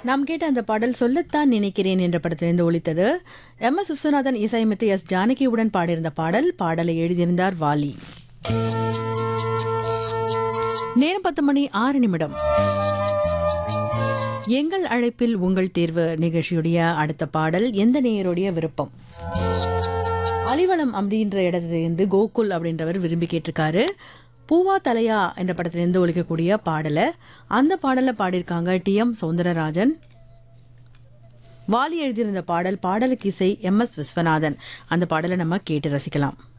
நாம் கேட்ட அந்த பாடல் சொல்லத்தான் நினைக்கிறேன் என்ற படத்திலிருந்து ஒலித்தது எம் எஸ் விஸ்வநாதன் இசையமைத்து எஸ் ஜானகியுடன் பாடியிருந்த பாடல் பாடலை எழுதியிருந்தார் வாலி நேரம் பத்து மணி ஆறு நிமிடம் எங்கள் அழைப்பில் உங்கள் தேர்வு நிகழ்ச்சியுடைய அடுத்த பாடல் எந்த நேயருடைய விருப்பம் அலிவலம் அப்படின்ற இடத்திலிருந்து கோகுல் அப்படின்றவர் விரும்பி கேட்டிருக்காரு பூவா தலையா என்ற படத்திலிருந்து ஒலிக்கக்கூடிய பாடலை அந்த பாடலை பாடியிருக்காங்க டி எம் சௌந்தரராஜன் வாலி எழுதியிருந்த பாடல் பாடலுக்கு இசை எம் எஸ் விஸ்வநாதன் அந்த பாடலை நம்ம கேட்டு ரசிக்கலாம்